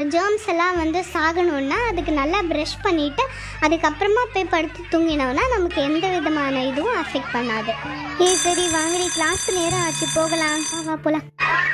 germs எல்லாம் வந்து சாகணும்னா அதுக்கு நல்லா ப்ரஷ் பண்ணிவிட்டு அதுக்கப்புறமா போய் படுத்து தூங்கினோம்னா நமக்கு எந்த விதமான இதுவும் அஃபெக்ட் பண்ணாது ஏய் சரி வாங்கடி கிளாஸ்க்கு நேரம் ஆச்சு போகலாம் வா, வா போகலாம்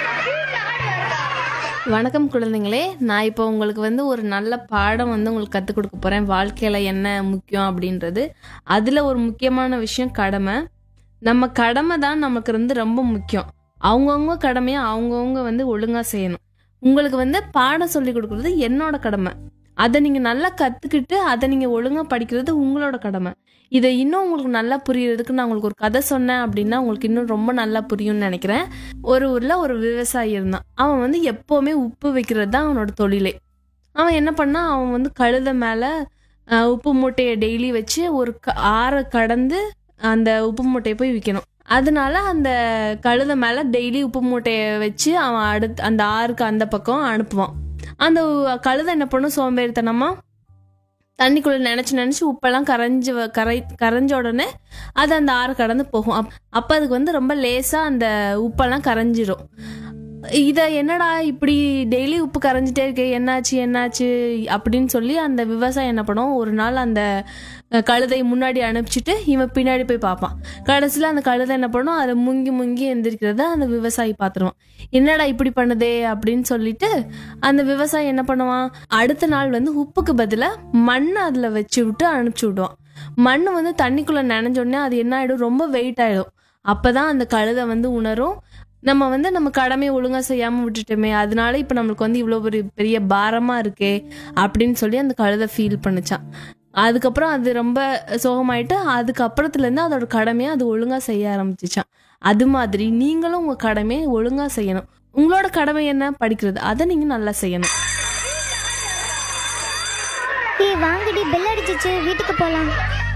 வணக்கம் குழந்தைங்களே நான் இப்போ உங்களுக்கு வந்து ஒரு நல்ல பாடம் வந்து உங்களுக்கு கற்றுக் கொடுக்க போகிறேன் வாழ்க்கையில் என்ன முக்கியம் அப்படின்றது அதில் ஒரு முக்கியமான விஷயம் கடமை நம்ம கடமை தான் நமக்கு வந்து ரொம்ப முக்கியம் அவங்கவுங்க கடமையை அவங்கவுங்க வந்து ஒழுங்காக செய்யணும் உங்களுக்கு வந்து பாடம் சொல்லி கொடுக்குறது என்னோட கடமை அதை நீங்கள் நல்லா கற்றுக்கிட்டு அதை நீங்கள் ஒழுங்காக படிக்கிறது உங்களோட கடமை இதை இன்னும் உங்களுக்கு நல்லா புரியறதுக்கு நான் உங்களுக்கு ஒரு கதை சொன்னேன் அப்படின்னா உங்களுக்கு இன்னும் ரொம்ப நல்லா புரியும்னு நினைக்கிறேன் ஒரு ஊரில் ஒரு விவசாயி இருந்தான் அவன் வந்து எப்போவுமே உப்பு வைக்கிறது தான் அவனோட தொழிலே அவன் என்ன பண்ணான் அவன் வந்து கழுதை மேலே உப்பு மூட்டையை டெய்லி வச்சு ஒரு க ஆறை கடந்து அந்த உப்பு மூட்டையை போய் விற்கணும் அதனால அந்த கழுதை மேலே டெய்லி உப்பு மூட்டையை வச்சு அவன் அடுத்து அந்த ஆறுக்கு அந்த பக்கம் அனுப்புவான் அந்த கழுதை என்ன பண்ணும் சோம்பேறித்தனமா தண்ணிக்குள்ள நினச்சி நினச்சி உப்பெல்லாம் கரைஞ்சி வ- கரை கரைஞ்ச உடனே அது அந்த ஆறு கடந்து போகும் அப் அப்போ அதுக்கு வந்து ரொம்ப லேசாக அந்த உப்பெல்லாம் கரைஞ்சிரும் இதை என்னடா இப்படி டெய்லி உப்பு கரைஞ்சிட்டே இருக்கு என்னாச்சு என்னாச்சு அப்படின்னு சொல்லி அந்த விவசாயி என்ன பண்ணுவோம் ஒரு நாள் அந்த அஹ், கழுதை முன்னாடி அனுப்பிச்சிட்டு இவன் பின்னாடி போய் பார்ப்பான் கடைசியில் அந்த கழுதை என்ன பண்ணும் அதை முங்கி முங்கி எந்திரிக்கிறத அந்த விவசாயி பார்த்துருவான் என்னடா இப்படி பண்ணுதே அப்படின்னு சொல்லிட்டு அந்த விவசாயி என்ன பண்ணுவான் அடுத்த நாள் வந்து உப்புக்கு பதிலாக மண் அதில் வச்சு விட்டு அனுப்பிச்சி விடுவான் மண் வந்து தண்ணிக்குள்ளே நனைஞ்ச உடனே அது என்ன ஆகிடும் ரொம்ப வெயிட் ஆகிடும் அப்பதான் அந்த கழுதை வந்து உணரும் நம்ம வந்து நம்ம கடமையை ஒழுங்காக செய்யாமல் விட்டுட்டோமே அதனால இப்போ நம்மளுக்கு வந்து இவ்வளோ ஒரு பெரிய பாரமாக இருக்கே அப்படின்னு சொல்லி அந்த கழுதை ஃபீல் பண்ணுச்சான் அதுக்கப்புறம் அது ரொம்ப சோகமாயிட்டு அதுக்கப்புறத்துலேருந்து அதோட கடமையை அது ஒழுங்காக செய்ய ஆரம்பிச்சிச்சான் அது மாதிரி நீங்களும் உங்கள் கடமையை ஒழுங்காக செய்யணும் உங்களோட கடமை என்ன படிக்கிறது அதை நீங்கள் நல்லா செய்யணும் ஏய் வாங்கடி பெல் அடிச்சிச்சு வீட்டுக்கு போகலாம்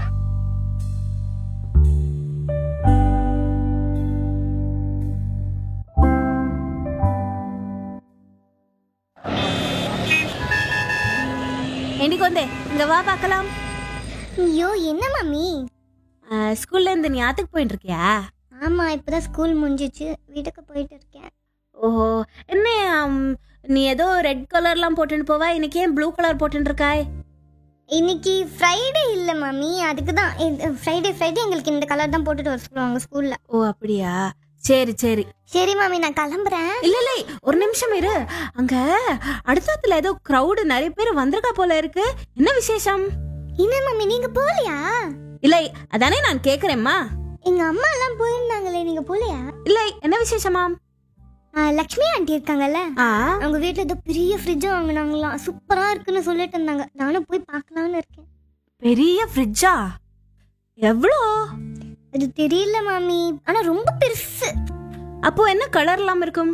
என்னைக்கு வந்தே இங்க வா பார்க்கலாம் ஐயோ என்ன மம்மி அஹ், ஸ்கூல்ல இருந்து நீ ஆத்துக்கு போயிட்டு இருக்கியா ஆமாம் இப்போ தான் ஸ்கூல் முடிஞ்சிச்சு வீட்டுக்கு போயிட்டு இருக்கேன் ஓஹோ என்ன அம், நீ ஏதோ ரெட் கலர்லாம் போட்டுன்னு போவா இன்னைக்கு ஏன் ப்ளூ கலர் போட்டுன்னு இருக்காய் இன்னைக்கு ஃப்ரைடே இல்லை மம்மி அதுக்கு தான் ஃப்ரைடே ஃப்ரைடே எங்களுக்கு இந்த கலர் தான் போட்டுட்டு வர சொல்லுவாங்க ஸ்கூலில் ஓ அப்படியா சரி சரி சரி மம்மி நான் கிளம்புறேன் இல்ல இல்ல ஒரு நிமிஷம் இரு அங்க அடுத்தத்துல ஏதோ crowd நிறைய பேர் வந்திருக்கா போல இருக்கு என்ன விசேஷம் என்ன மம்மி நீங்க போகலையா இல்லை அதானே நான் கேக்குறேம்மா எங்க அம்மா எல்லாம் போயிருந்தாங்களே நீங்க போகலையா இல்லை என்ன விசேஷமாம் ஆ, லக்ஷ்மி ஆண்டி இருக்காங்கல்ல ஆ அவங்க வீட்டில் ஏதோ பெரிய ஃப்ரிட்ஜ் வாங்கினாங்களாம் சூப்பராக இருக்குன்னு சொல்லிட்டு இருந்தாங்க நானும் போய் பார்க்கலான்னு இருக்கேன் பெரிய ஃப்ரிட்ஜா எவ்வளோ அது தெரியல மாமி ஆனால் ரொம்ப பெருசு அப்போ என்ன கலர்லாம் இருக்கும்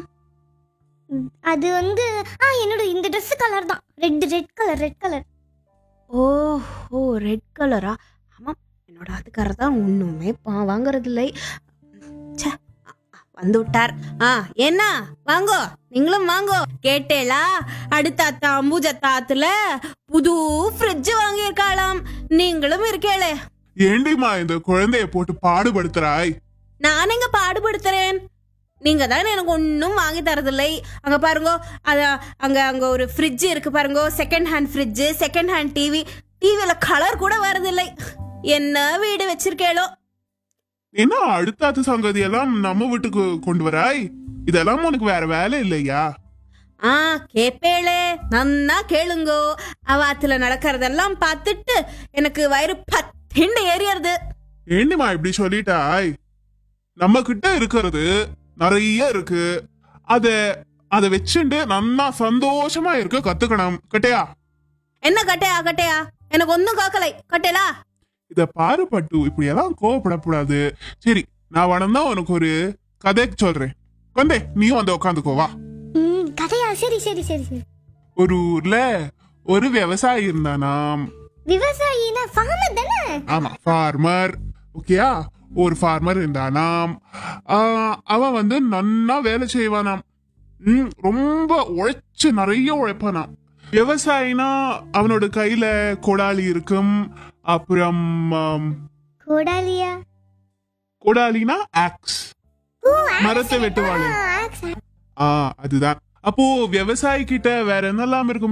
அது வந்து ஆ என்னோட இந்த Dress கலர் தான் red red colour red colour ஓ ஓ ரெட் கலரா ஆமாம் என்னோட அதுக்காரர் தான் ஒன்றுமே பா வாங்குறது இல்லை ச்சே, வந்து விட்டார் ஆ என்ன வாங்கோ நீங்களும் வாங்கோ கேட்டேளா அடுத்த அத்தா அம்பூஜத்தா ஆத்துல புது ஃப்ரிட்ஜ் வாங்கியிருக்காளாம் நீங்களும் இருக்கேளே ஏண்டிமா இந்த குழந்தைய போட்டு பாடுபடுத்துறாய் நான் எங்க பாடுபடுத்துறேன் நீங்க தான் எனக்கு ஒன்றும் வாங்கி தரதில்லை அங்க பாருங்க அத அங்க அங்க ஒரு ஃப்ரிட்ஜ் இருக்கு பாருங்க second hand fridge second hand TV டிவியில கலர் கூட வரதில்லை என்ன வீடு வச்சிருக்கேளோ என்ன அடுத்தாத்து சங்கதி எல்லாம் நம்ம வீட்டுக்கு கொண்டு வராய் இதெல்லாம் உனக்கு வேற வேலை இல்லையா ஆ கேப்பேளே நன்னா கேளுங்கோ அவாத்துல நடக்கிறதெல்லாம் பார்த்துட்டு எனக்கு வயிறு பத்திண்டு ஏறியறது ஏண்டிமா இப்படி சொல்லிட்டாய் நம்ம கிட்ட இருக்கிறது நிறைய இருக்கு அத அத வச்சுண்டு நன்னா சந்தோஷமா இருக்க கத்துக்கணும் கட்டையா என்ன கட்டையா கட்டையா எனக்கு ஒன்னும் காக்கலை கட்டையலா இத பாரு பட்டு இப்படி எல்லாம் கோவப்படக்கூடாது சரி நான் வளர்ந்தா உனக்கு ஒரு கதை சொல்றேன் கொண்டே நீயும் வந்து உட்காந்துக்கோ வா ம் கதையா சரி சரி சரி சரி ஒரு ஊர்ல ஒரு விவசாயி இருந்தானாம் விவசாயினா ஃபார்மர் தானே ஆமா ஃபார்மர் ஓகேயா ஒரு ஃபார்மர் இருந்தானாம் ஆஹ் அவன் வந்து நன்னா வேலை செய்வானாம் ம், ரொம்ப உழைச்சு நிறைய உழைப்பானாம் விவசாயினா அவனோட கையில கொடாலி இருக்கும் அப்புறம் ஆம், கோடாலியா கொடாலினா ஆக்ஸ் ஓ மரத்தை வெட்டுவானே ஆக்ஸ் ஆ அதுதான் அப்போ விவசாயி கிட்ட வேற என்னெல்லாம் இருக்கும்